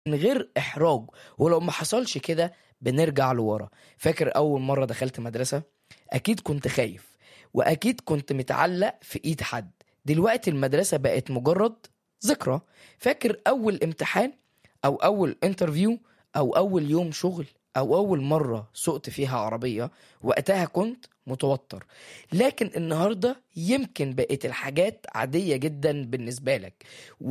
من غير احراج ولو ما حصلش كده بنرجع لورا فاكر اول مره دخلت مدرسه اكيد كنت خايف واكيد كنت متعلق في ايد حد دلوقتي المدرسه بقت مجرد ذكرى فاكر اول امتحان او اول انترفيو او اول يوم شغل او اول مره سقت فيها عربيه وقتها كنت متوتر لكن النهارده يمكن بقت الحاجات عاديه جدا بالنسبه لك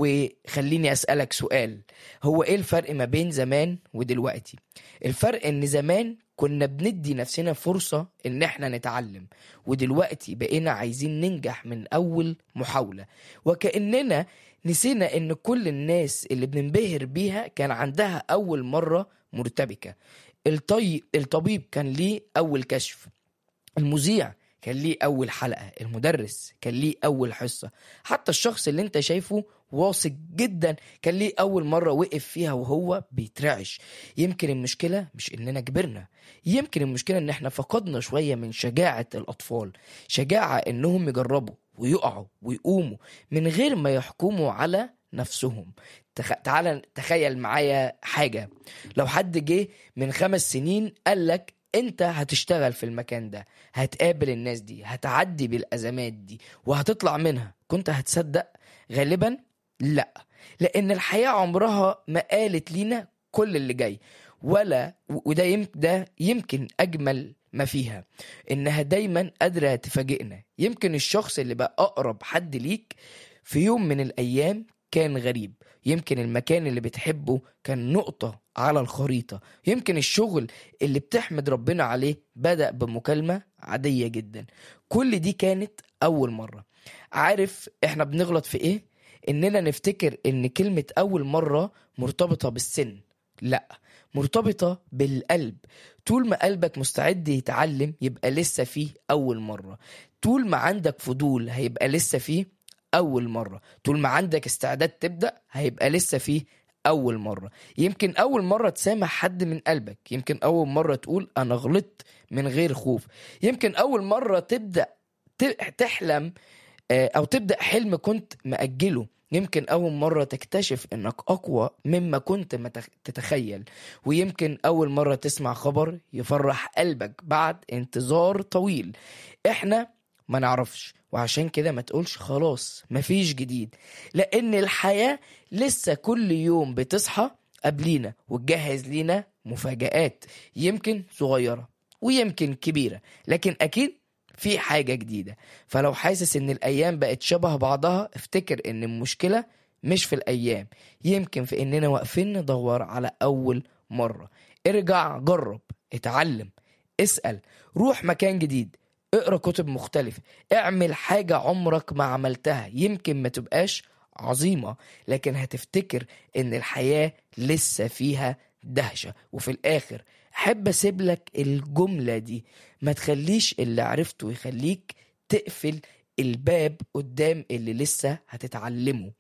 وخليني اسالك سؤال هو ايه الفرق ما بين زمان ودلوقتي الفرق ان زمان كنا بندي نفسنا فرصة ان احنا نتعلم ودلوقتي بقينا عايزين ننجح من اول محاولة وكأننا نسينا ان كل الناس اللي بننبهر بيها كان عندها اول مرة مرتبكة الطي... الطبيب كان ليه اول كشف المذيع كان ليه اول حلقة المدرس كان ليه اول حصة حتى الشخص اللي انت شايفه واثق جدا كان ليه اول مرة وقف فيها وهو بيترعش يمكن المشكلة مش اننا كبرنا يمكن المشكلة ان احنا فقدنا شوية من شجاعة الاطفال شجاعة انهم يجربوا ويقعوا ويقوموا من غير ما يحكموا على نفسهم تخ... تعال تخيل معايا حاجة لو حد جه من خمس سنين قالك انت هتشتغل في المكان ده هتقابل الناس دي هتعدي بالازمات دي وهتطلع منها كنت هتصدق غالبا لا لان الحياة عمرها ما قالت لينا كل اللي جاي ولا وده يم ده يمكن اجمل ما فيها انها دايما قادره تفاجئنا يمكن الشخص اللي بقى اقرب حد ليك في يوم من الايام كان غريب يمكن المكان اللي بتحبه كان نقطة على الخريطة يمكن الشغل اللي بتحمد ربنا عليه بدأ بمكالمة عادية جدا كل دي كانت أول مرة عارف احنا بنغلط في ايه؟ اننا نفتكر ان كلمة أول مرة مرتبطة بالسن لا مرتبطة بالقلب طول ما قلبك مستعد يتعلم يبقى لسه فيه أول مرة طول ما عندك فضول هيبقى لسه فيه أول مرة طول ما عندك استعداد تبدأ هيبقى لسه فيه أول مرة يمكن أول مرة تسامح حد من قلبك يمكن أول مرة تقول أنا غلطت من غير خوف يمكن أول مرة تبدأ تحلم أو تبدأ حلم كنت مأجله يمكن أول مرة تكتشف إنك أقوى مما كنت تتخيل ويمكن أول مرة تسمع خبر يفرح قلبك بعد انتظار طويل إحنا ما نعرفش وعشان كده ما تقولش خلاص مفيش جديد لأن الحياة لسه كل يوم بتصحى قبلينا وتجهز لينا مفاجآت يمكن صغيرة ويمكن كبيرة لكن أكيد في حاجة جديدة فلو حاسس ان الايام بقت شبه بعضها افتكر ان المشكلة مش في الايام يمكن في اننا واقفين ندور على اول مرة ارجع جرب اتعلم اسأل روح مكان جديد اقرا كتب مختلفة اعمل حاجة عمرك ما عملتها يمكن ما تبقاش عظيمة لكن هتفتكر ان الحياة لسه فيها دهشة وفي الاخر احب اسيب لك الجمله دي ما تخليش اللي عرفته يخليك تقفل الباب قدام اللي لسه هتتعلمه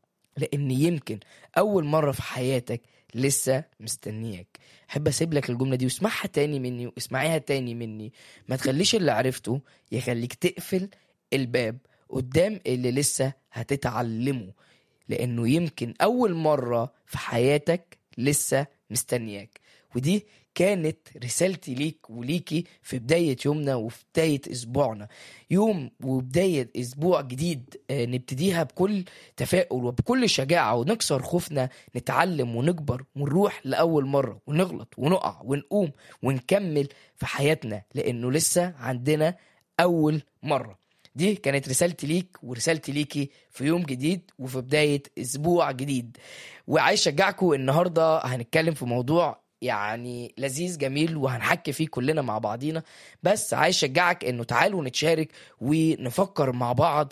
لان يمكن اول مره في حياتك لسه مستنياك احب اسيب لك الجمله دي واسمعها تاني مني واسمعيها تاني مني ما تخليش اللي عرفته يخليك تقفل الباب قدام اللي لسه هتتعلمه لانه يمكن اول مره في حياتك لسه مستنياك ودي كانت رسالتي ليك وليكي في بداية يومنا وفي بداية أسبوعنا يوم وبداية أسبوع جديد نبتديها بكل تفاؤل وبكل شجاعة ونكسر خوفنا نتعلم ونكبر ونروح لأول مرة ونغلط ونقع ونقوم ونكمل في حياتنا لأنه لسه عندنا أول مرة دي كانت رسالتي ليك ورسالتي ليكي في يوم جديد وفي بداية أسبوع جديد وعايز أشجعكم النهاردة هنتكلم في موضوع يعني لذيذ جميل وهنحكي فيه كلنا مع بعضينا بس عايز اشجعك انه تعالوا نتشارك ونفكر مع بعض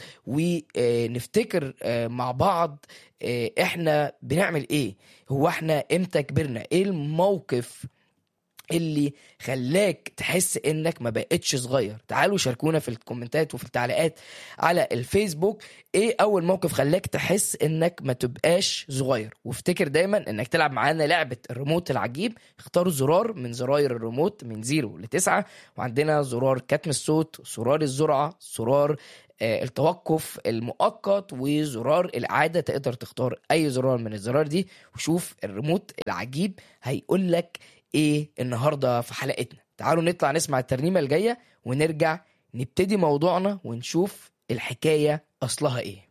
ونفتكر مع بعض احنا بنعمل ايه هو احنا امتى كبرنا ايه الموقف اللي خلاك تحس انك ما بقتش صغير تعالوا شاركونا في الكومنتات وفي التعليقات على الفيسبوك ايه اول موقف خلاك تحس انك ما تبقاش صغير وافتكر دايما انك تلعب معانا لعبة الريموت العجيب اختار زرار من زراير الريموت من زيرو لتسعة وعندنا زرار كتم الصوت زرار الزرعة زرار آه، التوقف المؤقت وزرار الإعادة تقدر تختار أي زرار من الزرار دي وشوف الريموت العجيب هيقول لك إيه النهاردة في حلقتنا تعالوا نطلع نسمع الترنيمة الجاية ونرجع نبتدي موضوعنا ونشوف الحكاية أصلها إيه